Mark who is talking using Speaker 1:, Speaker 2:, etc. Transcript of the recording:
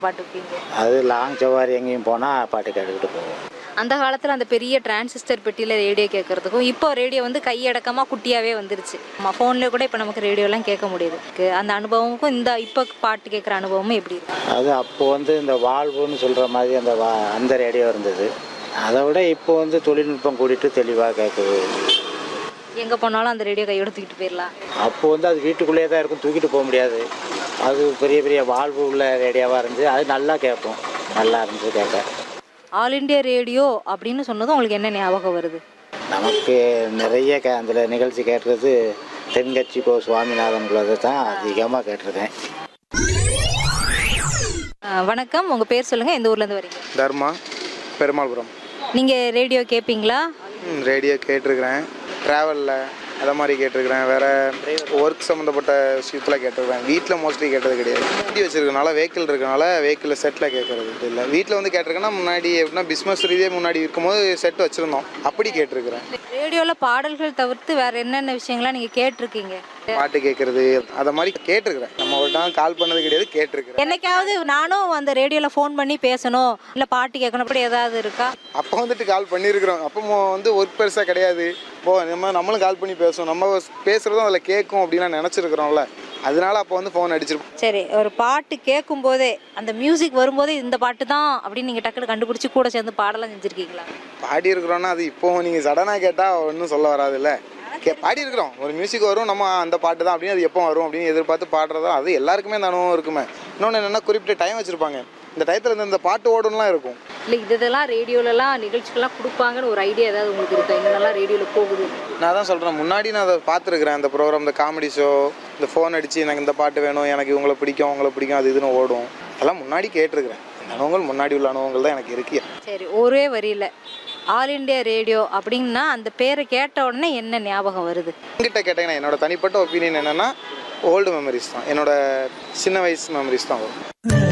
Speaker 1: பாட்டு வைப்பீங்க
Speaker 2: அது லாங் சவாரி எங்கேயும் போனால் பாட்டு கேட்டுக்கிட்டு போவோம்
Speaker 1: அந்த காலத்தில் அந்த பெரிய டிரான்சிஸ்டர் பெட்டியில் ரேடியோ கேட்கறதுக்கும் இப்போ ரேடியோ வந்து கையடக்கமாக குட்டியாகவே வந்துருச்சு நம்ம ஃபோனில் கூட இப்போ நமக்கு ரேடியோலாம் கேட்க முடியுது க்கு- அந்த அனுபவமுக்கும் இந்த இப்போ பாட்டு கேட்குற அனுபவமும் எப்படி இருக்கு
Speaker 2: அது அப்போ வந்து இந்த வாழ்வுன்னு சொல்கிற மாதிரி அந்த வா அந்த ரேடியோ இருந்தது அதை விட இப்போ வந்து தொழில்நுட்பம் கூட்டிட்டு தெளிவாக கேட்குது
Speaker 1: எங்கே போனாலும் அந்த ரேடியோ கையோட தூக்கிட்டு போயிடலாம்
Speaker 2: அப்போ வந்து அது வீட்டுக்குள்ளேயே தான் இருக்கும் தூக்கிட்டு போக முடியாது அது பெரிய பெரிய வாழ்வு உள்ள ரேடியோவாக இருந்துச்சு அது நல்லா கேட்போம் நல்லா இருந்துச்சு கேட்க
Speaker 1: ஆல் இண்டியா ரேடியோ அப்படின்னு சொன்னதும் உங்களுக்கு என்ன ஞாபகம் வருது
Speaker 2: நமக்கு நிறைய கே அதில் நிகழ்ச்சி கேட்டுறது தென்கட்சி கோ சுவாமிநாதன் உள்ளதை தான் அதிகமாக கேட்டிருக்கேன்
Speaker 1: அஹ் வணக்கம் உங்கள் பேர் சொல்லுங்கள் எந்த ஊர்லேருந்து வரீங்க
Speaker 3: தர்மா பெருமாள்புரம்
Speaker 1: நீங்கள் ரேடியோ கேட்பீங்களா
Speaker 3: ம், ரேடியோ கேட்டிருக்கிறேன் ட்ராவலில் அதை மாதிரி கேட்டிருக்கிறேன் வேறு ஒர்க் சம்மந்தப்பட்ட விஷயத்தில் கேட்டிருக்கிறேன் வீட்டில் மோஸ்ட்லி கேட்டது கிடையாது வண்டி வச்சிருக்கனால வெஹிக்கிள் இருக்கனால வெஹிக்கிளில் செட்டில் கேட்கறது இல்லை வீட்டில் வந்து கேட்டிருக்கேன்னா முன்னாடி எப்படின்னா பிஸ்னஸ் ரீதியாக முன்னாடி இருக்கும்போது செட் வச்சுருந்தோம் அப்படி கேட்டிருக்கிறேன்
Speaker 1: ரேடியோவில் பாடல்கள் தவிர்த்து வேற என்னென்ன விஷயங்கள்லாம் நீங்கள் கேட்டிருக்கீங்க
Speaker 3: பாட்டு கேட்குறது அதை மாதிரி கேட்டிருக்கிறேன் நம்ம ஒரு டைம் கால் பண்ணது கிடையாது கேட்டிருக்கிறேன்
Speaker 1: என்னைக்காவது நானும் அந்த ரேடியோவில் ஃபோன் பண்ணி பேசணும் இல்லை பாட்டு கேட்கணும் அப்படி ஏதாவது இருக்கா
Speaker 3: அப்போ வந்துட்டு கால் பண்ணியிருக்கிறோம் அப்போ மோ- வந்து ஒர்க் பெருசாக கிடையாது போ நம்ம நம்மளும் கால் பண்ணி பேசுவோம் நம்ம பேசுகிறதும் அதில் கேட்கும் அப்படின்லாம் நினச்சிருக்கிறோம்ல அதனால அப்போ வந்து ஃபோன் அடிச்சிருப்போம்
Speaker 1: சரி ஒரு பாட்டு கேட்கும் போதே அந்த மியூசிக் வரும்போதே இந்த பாட்டு தான் அப்படின்னு நீங்கள் டக்குனு கண்டுபிடிச்சி கூட சேர்ந்து பாடலாம் செஞ்சுருக்கீங்களா
Speaker 3: பாடி இருக்கிறோன்னா அது இப்போ நீங்கள் சடனாக கேட்டால் ஒன்றும் சொல்ல வராதுல்ல கே பாடி இருக்கிறோம் ஒரு மியூசிக் வரும் நம்ம அந்த பாட்டு தான் அப்படின்னு அது எப்போ வரும் அப்படின்னு எதிர்பார்த்து பாடுறதா அது எல்லாருக்குமே அந்த அனுபவம் இருக்குமே இன்னொன்று என்னென்னா குறிப்பிட்ட டைம் வச்சுருப்பாங்க இந்த டயத்தில் இந்த இந்த பாட்டு ஓடும்லாம் இருக்கும்
Speaker 1: இல்லை இது இதெல்லாம் ரேடியோலலாம் நிகழ்ச்சிகள்லாம் கொடுப்பாங்கன்னு ஒரு ஐடியா ஏதாவது உங்களுக்கு இருக்கா இங்கெல்லாம் ரேடியோவில் போகுது
Speaker 3: நான் தான் சொல்கிறேன் முன்னாடி நான் அதை பார்த்துருக்குறேன் அந்த ப்ரோக்ராம் இந்த காமெடி ஷோ இந்த ஃபோன் அடித்து எனக்கு இந்த பாட்டு வேணும் எனக்கு இவங்களை பிடிக்கும் உங்களை பிடிக்கும் அது இதுன்னு ஓடும் அதெல்லாம் முன்னாடி கேட்டிருக்கிறேன் அந்த அனுபவங்கள் முன்னாடி உள்ள அனுபவங்கள் தான் எனக்கு இருக்கு
Speaker 1: சரி ஒரே வரியில் ஆல் இண்டியா ரேடியோ அப்படின்னா அந்த பேரை கேட்ட உடனே என்ன ஞாபகம் வருது
Speaker 3: என்கிட்ட கேட்டீங்கன்னா என்னோட தனிப்பட்ட ஒப்பீனியன் என்னென்னா ஓல்டு மெமரிஸ் தான் என்னோட சின்ன வயசு மெமரிஸ் தான் வரும்